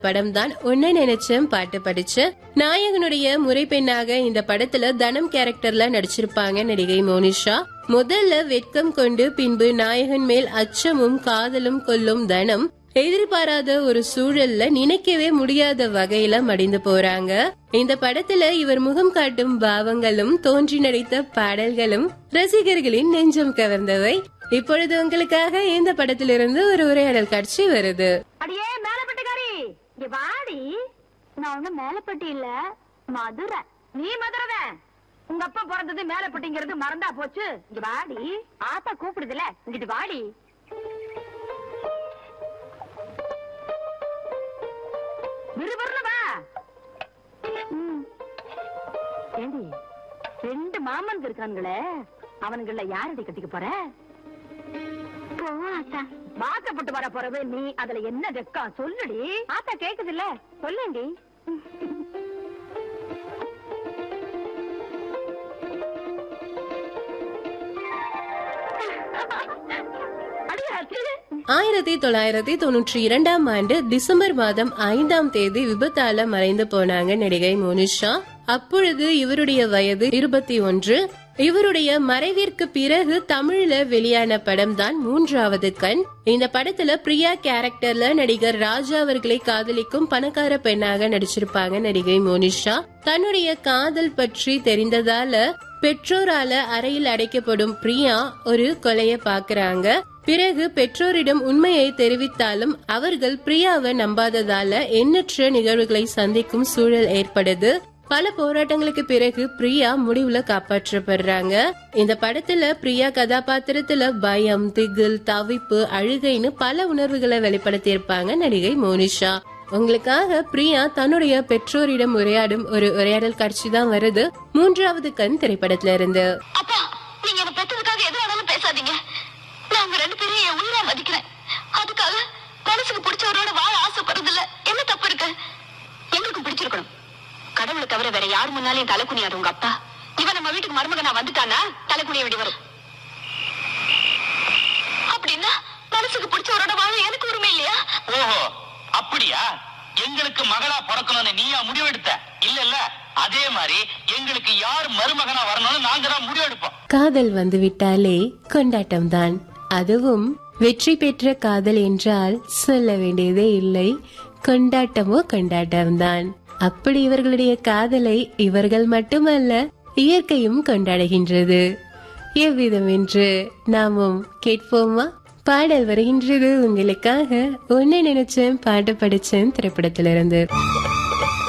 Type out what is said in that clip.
படம் தான் ஒன்ன நினைச்சேன் பாட்டு படிச்சு நாயகனுடைய முறை பெண்ணாக இந்த படத்துல தனம் கேரக்டர்ல நடிச்சிருப்பாங்க நடிகை மோனிஷா முதல்ல வெட்கம் கொண்டு பின்பு நாயகன் மேல் அச்சமும் காதலும் கொள்ளும் தனம் எதிர்பாராத ஒரு சூழல்ல நினைக்கவே முடியாத வகையில மடிந்து போறாங்க இந்த படத்துல இவர் முகம் காட்டும் பாவங்களும் தோன்றி நடித்த பாடல்களும் ரசிகர்களின் நெஞ்சம் கவர்ந்தவை இப்பொழுது உங்களுக்காக இந்த படத்திலிருந்து ஒரு உரையாடல் காட்சி வருது அடியே மேலப்பட்டுக்காரி இங்க வாடி நான் ஒண்ணு மேலப்பட்டி இல்ல மதுரை நீ மதுரை உங்க அப்பா பிறந்தது மேலப்பட்டிங்கிறது மறந்தா போச்சு இங்க வாடி ஆத்தா கூப்பிடுதுல இங்கிட்டு வாடி விறுவிறுன்னு வா ம். ஏண்டி ரெண்டு மாமன்கள் இருக்கானுங்களே அவனுங்கள யாரடி கட்டிக்க போற ஆத்தா வாக்கப்பட்டு வர போறவே நீ அதுல என்ன வெக்கம் சொல்லுடி ஆத்தா கேக்குது இல்ல சொல்லுண்டி அடியாச்சு ஆயிரத்தி தொள்ளாயிரத்தி தொண்ணூற்றி இரண்டாம் ஆண்டு டிசம்பர் மாதம் ஐந்தாம் தேதி விபத்தால மறைந்து போனாங்க நடிகை மோனிஷா அப்பொழுது இவருடைய வயது இருபத்தி ஒன்று இவருடைய மறைவிற்கு பிறகு தமிழ்ல வெளியான படம் தான் மூன்றாவது கண் இந்த படத்துல பிரியா கேரக்டர்ல நடிகர் ராஜா அவர்களை காதலிக்கும் பணக்கார பெண்ணாக நடிச்சிருப்பாங்க நடிகை மோனிஷா தன்னுடைய காதல் பற்றி தெரிந்ததால பெற்றோரால அறையில் அடைக்கப்படும் பிரியா ஒரு கொலைய பாக்குறாங்க பிறகு பெற்றோரிடம் உண்மையை தெரிவித்தாலும் அவர்கள் பிரியாவை நம்பாததால எண்ணற்ற நிகழ்வுகளை சந்திக்கும் சூழல் ஏற்படுது பல போராட்டங்களுக்கு பிறகு பிரியா முடிவுல காப்பாற்றப்படுறாங்க இந்த படத்துல பிரியா கதாபாத்திரத்துல பயம் திகில் தவிப்பு அழுகைன்னு பல உணர்வுகளை வெளிப்படுத்தியிருப்பாங்க நடிகை மோனிஷா உங்களுக்காக பிரியா தன்னுடைய பெற்றோரிடம் உரையாடும் ஒரு உரையாடல் காட்சி தான் வருது மூன்றாவது கண் திரைப்படத்துல இருந்து அப்பா நீங்க என்ன பெற்றதுக்காக எது வேணாலும் பேசாதீங்க நான் உங்க ரெண்டு பேரையும் என் உயிரா மதிக்கிறேன் அதுக்காக மனசுக்கு பிடிச்சவரோட வாழ ஆசைப்படுறது இல்ல என்ன தப்பு இருக்கு எங்களுக்கும் பிடிச்சிருக்கணும் கடவுளை தவிர வேற யார் முன்னாலையும் தலை குனியாது உங்க அப்பா இவன் நம்ம வீட்டுக்கு மருமகனா வந்துட்டானா தலை குனிய வேண்டி வரும் அப்படின்னா மனசுக்கு பிடிச்சவரோட வாழ எனக்கு உரிமை இல்லையா ஓஹோ அப்படியா எங்களுக்கு மகளா பிறக்கணும்னு நீயா முடிவெடுத்த இல்ல இல்ல அதே மாதிரி எங்களுக்கு யார் மருமகனா வரணும்னு நாங்க தான் முடிவெடுப்போம் காதல் வந்துவிட்டாலே கொண்டாட்டம் தான் அதுவும் வெற்றி பெற்ற காதல் என்றால் சொல்ல வேண்டியதே இல்லை கொண்டாட்டமோ கொண்டாட்டம்தான் அப்படி இவர்களுடைய காதலை இவர்கள் மட்டுமல்ல இயற்கையும் கொண்டாடுகின்றது எவ்விதம் என்று நாமும் கேட்போமா பாடல் வருகின்றது உங்களுக்காக ஒன்னு நினைச்சேன் பாட்டு படிச்சேன் திரைப்படத்திலிருந்து